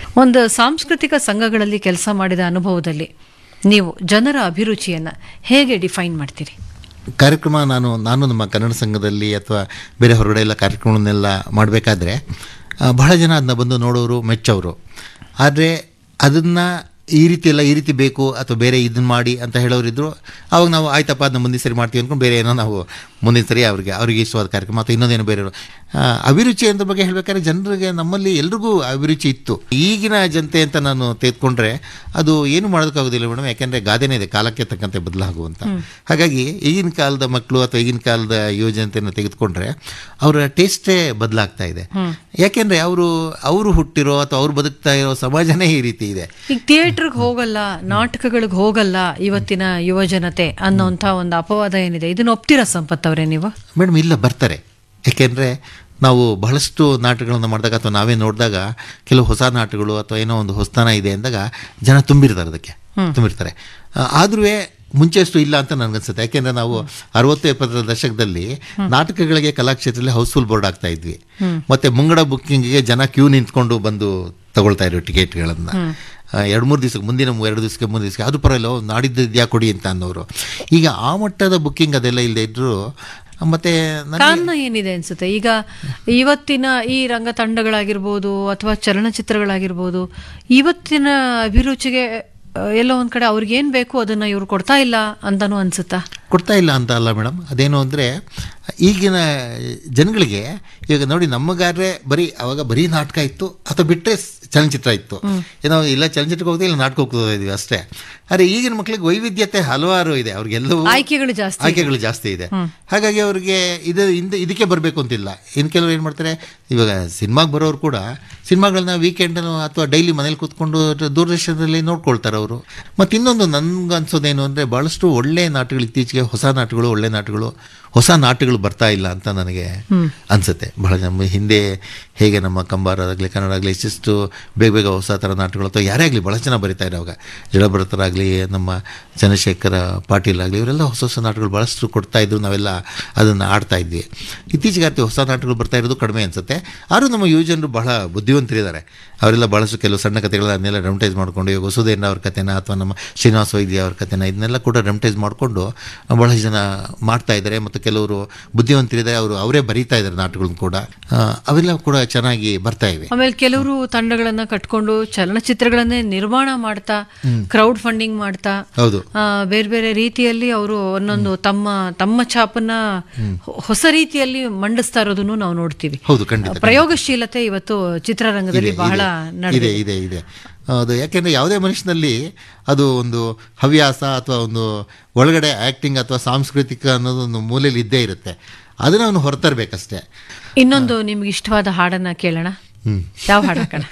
ಒಂದು ಸಾಂಸ್ಕೃತಿಕ ಸಂಘಗಳಲ್ಲಿ ಕೆಲಸ ಮಾಡಿದ ಅನುಭವದಲ್ಲಿ ನೀವು ಜನರ ಅಭಿರುಚಿಯನ್ನ ಹೇಗೆ ಡಿಫೈನ್ ಮಾಡ್ತೀರಿ ಕಾರ್ಯಕ್ರಮ ನಾನು ನಾನು ನಮ್ಮ ಕನ್ನಡ ಸಂಘದಲ್ಲಿ ಅಥವಾ ಬೇರೆ ಹೊರಗಡೆ ಎಲ್ಲ ಕಾರ್ಯಕ್ರಮವನ್ನೆಲ್ಲ ಮಾಡಬೇಕಾದ್ರೆ ಬಹಳ ಜನ ಅದನ್ನ ಬಂದು ನೋಡೋರು ಮೆಚ್ಚೋರು ಆದರೆ ಅದನ್ನು ಈ ರೀತಿ ಎಲ್ಲ ಈ ರೀತಿ ಬೇಕು ಅಥವಾ ಬೇರೆ ಇದನ್ನ ಮಾಡಿ ಅಂತ ಹೇಳೋರಿದ್ರು ಅವಾಗ ನಾವು ಆಯ್ತಪ್ಪ ಅದನ್ನ ಮುಂದಿನ ಸರಿ ಮಾಡ್ತೀವಿ ಅಂದ್ಕೊಂಡು ಬೇರೆ ಏನೋ ನಾವು ಮುಂದಿನ ಸರಿ ಅವ್ರಿಗೆ ಅವರಿಗೆ ಇಷ್ಟವಾದ ಕಾರ್ಯಕ್ರಮ ಅಥವಾ ಇನ್ನೊಂದೇನೋ ಬೇರೆ ಆ, ಅಭಿರುಚಿ ಅಂತ ಬಗ್ಗೆ ಹೇಳಬೇಕಾದ್ರೆ ಜನರಿಗೆ ನಮ್ಮಲ್ಲಿ ಎಲ್ರಿಗೂ ಅಭಿರುಚಿ ಇತ್ತು ಈಗಿನ ಜನತೆ ಅಂತ ನಾನು ತೆಗೆದುಕೊಂಡ್ರೆ ಅದು ಏನು ಮಾಡೋದಕ್ಕಾಗೋದಿಲ್ಲ ಮೇಡಮ್ ಯಾಕೆಂದರೆ ಗಾದೆನೇ ಇದೆ ಕಾಲಕ್ಕೆ ತಕ್ಕಂತೆ ಬದಲಾಗುವಂತ ಹಾಗಾಗಿ ಈಗಿನ ಕಾಲದ ಮಕ್ಕಳು ಅಥವಾ ಈಗಿನ ಕಾಲದ ಯುವಜನತೆಯನ್ನು ತೆಗೆದುಕೊಂಡ್ರೆ ಅವರ ಟೇಸ್ಟೇ ಬದಲಾಗ್ತಾ ಇದೆ ಯಾಕೆಂದರೆ ಅವರು ಅವರು ಹುಟ್ಟಿರೋ ಅಥವಾ ಅವ್ರು ಬದುಕ್ತಾ ಇರೋ ಸಮಾಜನೇ ಈ ರೀತಿ ಇದೆ ಈಗ ಥಿಯೇಟರ್ಗೆ ಹೋಗಲ್ಲ ನಾಟಕಗಳಿಗೆ ಹೋಗಲ್ಲ ಇವತ್ತಿನ ಯುವ ಜನತೆ ಅನ್ನೋಂಥ ಒಂದು ಅಪವಾದ ಏನಿದೆ ಇದನ್ನ ಒಪ್ತೀರಾ ಸಂಪತ್ ಅವರೇ ನೀವು ಮೇಡಮ್ ಇಲ್ಲ ಬರ್ತಾರೆ ಯಾಕೆಂದರೆ ನಾವು ಬಹಳಷ್ಟು ನಾಟಕಗಳನ್ನು ಮಾಡಿದಾಗ ಅಥವಾ ನಾವೇ ನೋಡಿದಾಗ ಕೆಲವು ಹೊಸ ನಾಟಕಗಳು ಅಥವಾ ಏನೋ ಒಂದು ಹೊಸತನ ಇದೆ ಅಂದಾಗ ಜನ ತುಂಬಿರ್ತಾರೆ ಅದಕ್ಕೆ ತುಂಬಿರ್ತಾರೆ ಆದ್ರೂ ಮುಂಚೆಷ್ಟು ಇಲ್ಲ ಅಂತ ನನಗನ್ಸುತ್ತೆ ಯಾಕೆಂದರೆ ನಾವು ಅರವತ್ತು ಎಪ್ಪತ್ತರ ದಶಕದಲ್ಲಿ ನಾಟಕಗಳಿಗೆ ಕಲಾಕ್ಷೇತ್ರದಲ್ಲಿ ಹೌಸ್ಫುಲ್ ಬೋರ್ಡ್ ಆಗ್ತಾ ಇದ್ವಿ ಮತ್ತೆ ಮುಂಗಡ ಬುಕ್ಕಿಂಗ್ಗೆ ಜನ ಕ್ಯೂ ನಿಂತ್ಕೊಂಡು ಬಂದು ತಗೊಳ್ತಾ ಇದ್ರು ಟಿಕೆಟ್ಗಳನ್ನು ಎರಡು ಮೂರು ದಿವಸಕ್ಕೆ ಮುಂದಿನ ಮೂ- ಎರಡು ದಿವಸಕ್ಕೆ ಮೂರು ದಿವಸಕ್ಕೆ ಅದು ಪರವಾಗಿಲ್ಲ ಓ, ನಾಡಿದ್ದು ಇದ್ಯಾ ಕೊಡಿ ಅಂತ ಅನ್ನೋರು ಈಗ ಆ ಮಟ್ಟದ ಬುಕ್ಕಿಂಗ್ ಅದೆಲ್ಲ ಇಲ್ಲದೆ ಇದ್ರು ಮತ್ತೆ ನನಗೆ ಕಾರಣ ಏನಿದೆ ಅನ್ಸುತ್ತೆ ಈಗ ಇವತ್ತಿನ ಈ ರಂಗ ತಂಡಗಳಾಗಿರ್ಬೋದು ಅಥವಾ ಚಲನಚಿತ್ರಗಳಾಗಿರ್ಬೋದು ಇವತ್ತಿನ ಅಭಿರುಚಿಗೆ ಆ, ಎಲ್ಲೋ ಒಂದ್ ಕಡೆ ಅವ್ರಿಗೆ ಏನ್ ಬೇಕು ಅದನ್ನ ಇವ್ರು ಕೊಡ್ತಾ ಇಲ್ಲ ಅಂತಾನು ಅನ್ಸುತ್ತಾ ಕೊಡ್ತಾ ಇಲ್ಲ ಅಂತ ಅಲ್ಲ ಮೇಡಮ್ ಅದೇನು ಅಂದರೆ ಈಗಿನ ಜನಗಳಿಗೆ ಈಗ ನೋಡಿ ನಮ್ಮಗಾದ್ರೆ ಬರೀ ಅವಾಗ ಬರೀ ನಾಟಕ ಇತ್ತು ಅಥವಾ ಬಿಟ್ಟರೆ ಚಲನಚಿತ್ರ ಇತ್ತು ಏನೋ ಇಲ್ಲ ಚಲನಚಿತ್ರಕ್ಕೆ ಹೋಗ್ತೀವಿ ಇಲ್ಲ ನಾಟಕಕ್ಕೆ ಹೋಗ್ತಾ ಇದೀವಿ ಅಷ್ಟೇ ಆದರೆ ಈಗಿನ ಮಕ್ಕಳಿಗೆ ವೈವಿಧ್ಯತೆ ಹಲವಾರು ಇದೆ ಅವ್ರಿಗೆಲ್ಲವೂ ಆಯ್ಕೆಗಳು ಜಾಸ್ತಿ ಆಯ್ಕೆಗಳು ಜಾಸ್ತಿ ಇದೆ ಹಾಗಾಗಿ ಅವ್ರಿಗೆ ಇದು ಇಂದ ಇದಕ್ಕೆ ಬರಬೇಕು ಅಂತಿಲ್ಲ ಇನ್ನು ಕೆಲವರು ಏನು ಮಾಡ್ತಾರೆ ಇವಾಗ ಸಿನಿಮಾಗೆ ಬರೋರು ಕೂಡ ಸಿನಿಮಾಗಳನ್ನ ವೀಕೆಂಡ್ ಅಥವಾ ಡೈಲಿ ಮನೇಲಿ ಕೂತ್ಕೊಂಡು ದೂರದರ್ಶನದಲ್ಲಿ ನೋಡ್ಕೊಳ್ತಾರೆ ಅವರು ಮತ್ತು ಇನ್ನೊಂದು ನನ್ಗೆ ಅನ್ಸೋದೇನು ಅಂದರೆ ಭಾಳಷ್ಟು ಒಳ್ಳೆ ನಾಟಕಗಳು ಇತ್ತೀಚೆಗೆ ಹೊಸ ನಾಟಕಗಳು ಒಳ್ಳೆ ನಾಟಕಗಳು ಹೊಸ ನಾಟಕಗಳು ಬರ್ತಾ ಇಲ್ಲ ಅಂತ ನನಗೆ ಅನಿಸುತ್ತೆ ಬಹಳ ನಮ್ಮ ಹಿಂದೆ ಹೇಗೆ ನಮ್ಮ ಕಂಬಾರಾಗಲಿ ಕನ್ನಡ ಆಗಲಿ ಇಷ್ಟಿಷ್ಟು ಬೇಗ ಬೇಗ ಹೊಸ ಥರ ನಾಟಕಗಳು ಅಥವಾ ಯಾರೇ ಆಗಲಿ ಭಾಳ ಜನ ಬರೀತಾ ಇರೋ ಅವಾಗ ಜಡಭರತರಾಗಲಿ ನಮ್ಮ ಚಂದ್ರಶೇಖರ ಪಾಟೀಲ್ ಆಗಲಿ ಇವರೆಲ್ಲ ಹೊಸ ಹೊಸ ನಾಟಕಗಳು ಭಾಳಷ್ಟು ಕೊಡ್ತಾ ಇದ್ರು ನಾವೆಲ್ಲ ಅದನ್ನು ಆಡ್ತಾ ಇದ್ವಿ ಇತ್ತೀಚೆಗೆ ಅತಿ ಹೊಸ ನಾಟಕಗಳು ಬರ್ತಾ ಇರೋದು ಕಡಿಮೆ ಅನಿಸುತ್ತೆ ಆದರೂ ನಮ್ಮ ಯುವಜನರು ಬಹಳ ಬುದ್ಧಿವಂತರಿದ್ದಾರೆ ಅವರೆಲ್ಲ ಭಾಳಷ್ಟು ಕೆಲವು ಸಣ್ಣ ಕಥೆಗಳನ್ನ ಅದನ್ನೆಲ್ಲ ರೆಮಟೈಸ್ ಮಾಡಿಕೊಂಡು ಈಗ ವಸುದೇನ ಅವ್ರ ಕಥೆನ ಅಥವಾ ನಮ್ಮ ಶ್ರೀನಿವಾಸ ವೈದ್ಯ ಅವ್ರ ಕಥೆನ ಇದನ್ನೆಲ್ಲ ಕೂಡ ರೆಮಟೈಸ್ ಮಾಡಿಕೊಂಡು ಬಹಳಷ್ಟು ಜನ ಮಾಡ್ತಾ ಇದ್ದಾರೆ ಮತ್ತು ಕೆಲವರು ಬುದ್ಧಿವಂತರಿದ್ದಾರೆ ಅವರು ಅವರೇ ಬರೀತಾ ಇದ್ದಾರೆ ನಾಟಕಗಳನ್ನ ಕೂಡ ಆ, ಅವೆಲ್ಲ ಕೂಡ ಚೆನ್ನಾಗಿ ಬರ್ತಾ ಇವೆ ಆಮೇಲೆ ಕೆಲವರು ತಂಡಗಳನ್ನ ಕಟ್ಕೊಂಡು ಚಲನಚಿತ್ರಗಳನ್ನೇ ನಿರ್ಮಾಣ ಮಾಡ್ತಾ ಕ್ರೌಡ್ ಫಂಡಿಂಗ್ ಮಾಡ್ತಾ ಹೌದು ಆ, ಬೇರೆ ಬೇರೆ ರೀತಿಯಲ್ಲಿ ಅವರು ಒಂದೊಂದು ತಮ್ಮ ತಮ್ಮ ಛಾಪನ್ನ ಹೊ- ಹೊಸ ರೀತಿಯಲ್ಲಿ ಮಂಡಿಸ್ತಾ ಇರೋದನ್ನು ನಾವು ನೋಡ್ತೀವಿ ಹೌದು ಖಂಡಿತ ಪ್ರಯೋಗಶೀಲತೆ ಇವತ್ತು ಚಿತ್ರರಂಗದಲ್ಲಿ ಇದೆ, ಬಹಳ ಇದೆ, ನಡೆದಿದೆ ಇದೆ ಇದೆ ಇದೆ ಅದು ಯಾಕೆಂದರೆ ಯಾವುದೇ ಮನುಷ್ಯನಲ್ಲಿ ಅದು ಒಂದು ಹವ್ಯಾಸ ಅಥವಾ ಒಂದು ಒಳಗಡೆ ಆ್ಯಕ್ಟಿಂಗ್ ಅಥವಾ ಸಾಂಸ್ಕೃತಿಕ ಅನ್ನೋದು ಒಂದು ಮೂಲೆಯಲ್ಲಿ ಇದ್ದೇ ಇರುತ್ತೆ ಅದನ್ನು ಅವನು ಹೊರತರಬೇಕಷ್ಟೇ ಇನ್ನೊಂದು ನಿಮ್ಗೆ ಇಷ್ಟವಾದ ಹಾಡನ್ನ ಕೇಳೋಣ ಹ್ಮ್. ಯಾವ ಹಾಡು ಹಾಕೋಣ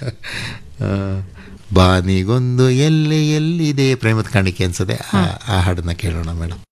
ಆ, ಬಾನಿಗೊಂದು ಎಲ್ಲಿ ಎಲ್ಲಿದೆ ಪ್ರೇಮದ ಕಾಣಿಕೆ ಅನ್ಸದೆ ಆ- ಆ ಹಾಡನ್ನ ಕೇಳೋಣ ಮೇಡಮ್